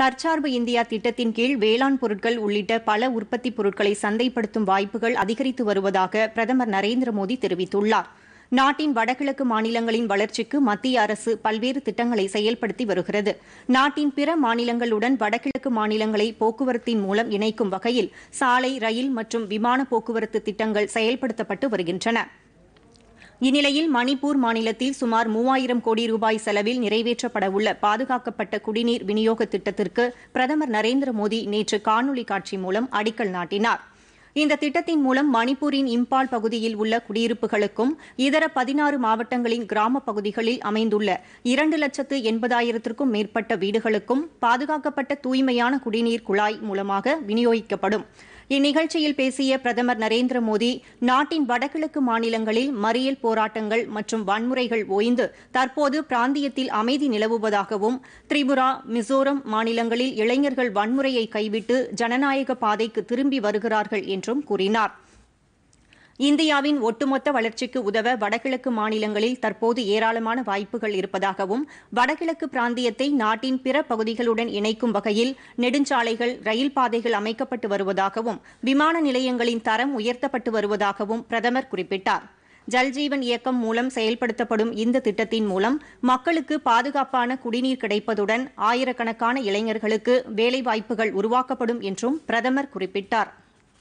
தற்சார்பு இந்தியா திட்டத்தின் கீழ் வேளாண் பொருட்கள் உள்ளிட்ட பல உற்பத்தி பொருட்களை சந்தைப்படுத்தும் வாய்ப்புகள் அதிகரித்து வருவதாக பிரதமர் நரேந்திர மோடி தெரிவித்துள்ளார் நாட்டின் வடகிழக்கு மாநிலங்களின் வளர்ச்சிக்கு மத்திய அரசு பல்வேறு திட்டங்களை செயல்படுத்தி வருகிறது நாட்டின் பிற மாநிலங்களுடன் வடகிழக்கு மாநிலங்களை போக்குவரத்தின் மூலம் இணைக்கும் வகையில் சாலை ரயில் மற்றும் விமான போக்குவரத்து திட்டங்கள் செயல்படுத்தப்பட்டு வருகின்றன இந்நிலையில் மணிப்பூர் மாநிலத்தில் சுமார் மூவாயிரம் கோடி ரூபாய் செலவில் நிறைவேற்றப்படவுள்ள பாதுகாக்கப்பட்ட குடிநீர் விநியோக திட்டத்திற்கு பிரதமர் நரேந்திர மோடி நேற்று காணொலி காட்சி மூலம் அடிக்கல் நாட்டினார் இந்த திட்டத்தின் மூலம் மணிப்பூரின் இம்பால் பகுதியில் உள்ள குடியிருப்புகளுக்கும் இதர பதினாறு மாவட்டங்களின் கிராம பகுதிகளில் அமைந்துள்ள இரண்டு லட்சத்து எண்பதாயிரத்திற்கும் மேற்பட்ட வீடுகளுக்கும் பாதுகாக்கப்பட்ட தூய்மையான குடிநீர் குழாய் மூலமாக விநியோகிக்கப்படும் இந்நிகழ்ச்சியில் பேசிய பிரதமர் நரேந்திர மோடி நாட்டின் வடகிழக்கு மாநிலங்களில் மறியல் போராட்டங்கள் மற்றும் வன்முறைகள் ஓய்ந்து தற்போது பிராந்தியத்தில் அமைதி நிலவுவதாகவும் திரிபுரா மிசோரம் மாநிலங்களில் இளைஞர்கள் வன்முறையை கைவிட்டு ஜனநாயக பாதைக்கு திரும்பி வருகிறார்கள் என்றும் கூறினார் இந்தியாவின் ஒட்டுமொத்த வளர்ச்சிக்கு உதவ வடகிழக்கு மாநிலங்களில் தற்போது ஏராளமான வாய்ப்புகள் இருப்பதாகவும் வடகிழக்கு பிராந்தியத்தை நாட்டின் பிற பகுதிகளுடன் இணைக்கும் வகையில் நெடுஞ்சாலைகள் ரயில் பாதைகள் அமைக்கப்பட்டு வருவதாகவும் விமான நிலையங்களின் தரம் உயர்த்தப்பட்டு வருவதாகவும் பிரதமர் குறிப்பிட்டார் ஜல்ஜீவன் இயக்கம் மூலம் செயல்படுத்தப்படும் இந்த திட்டத்தின் மூலம் மக்களுக்கு பாதுகாப்பான குடிநீர் கிடைப்பதுடன் ஆயிரக்கணக்கான இளைஞர்களுக்கு வேலைவாய்ப்புகள் உருவாக்கப்படும் என்றும் பிரதமர் குறிப்பிட்டார்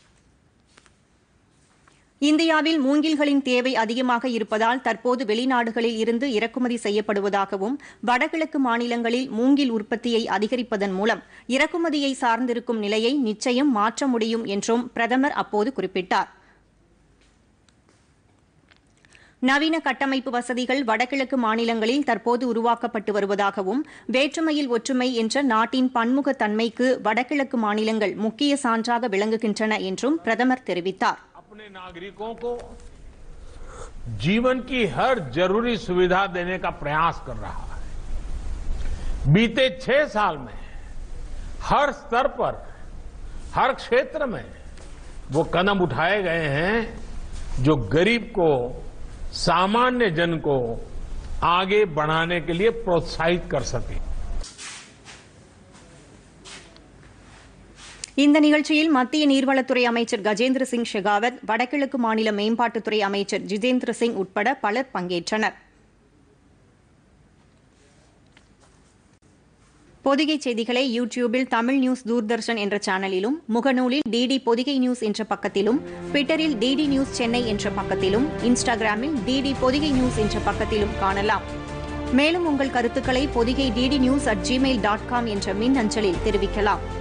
இந்தியாவில் மூங்கில்களின் தேவை அதிகமாக இருப்பதால் தற்போது வெளிநாடுகளில் இருந்து இறக்குமதி செய்யப்படுவதாகவும் வடகிழக்கு மாநிலங்களில் மூங்கில் உற்பத்தியை அதிகரிப்பதன் மூலம் இறக்குமதியை சார்ந்திருக்கும் நிலையை நிச்சயம் மாற்ற முடியும் என்றும் பிரதமர் அப்போது குறிப்பிட்டார் நவீன கட்டமைப்பு வசதிகள் வடகிழக்கு மாநிலங்களில் தற்போது உருவாக்கப்பட்டு வருவதாகவும் வேற்றுமையில் ஒற்றுமை என்ற நாட்டின் பன்முகத்தன்மைக்கு வடகிழக்கு மாநிலங்கள் முக்கிய சான்றாக விளங்குகின்றன என்றும் பிரதமர் தெரிவித்தார் अपने नागरिकों को जीवन की हर जरूरी सुविधा देने का प्रयास कर रहा है बीते छह साल में हर स्तर पर हर क्षेत्र में वो कदम उठाए गए हैं जो गरीब को सामान्य जन को आगे बढ़ाने के लिए प्रोत्साहित कर सके இந்த நிகழ்ச்சியில் மத்திய நீர்வளத்துறை அமைச்சர் கஜேந்திர சிங் ஷெகாவத் வடகிழக்கு மாநில மேம்பாட்டுத்துறை அமைச்சர் ஜிதேந்திர சிங் உட்பட பலர் பங்கேற்றனர் பொதிகை செய்திகளை யூடியூபில் தமிழ் நியூஸ் தூர்தர்ஷன் என்ற சேனலிலும் முகநூலில் டிடி பொதிகை நியூஸ் என்ற பக்கத்திலும் ட்விட்டரில் டிடி நியூஸ் சென்னை என்ற பக்கத்திலும் இன்ஸ்டாகிராமில் டிடி பொதிகை நியூஸ் என்ற பக்கத்திலும் காணலாம் மேலும் உங்கள் கருத்துக்களை Pothigai DD news at gmail dot com என்ற மின் அஞ்சலில் தெரிவிக்கலாம்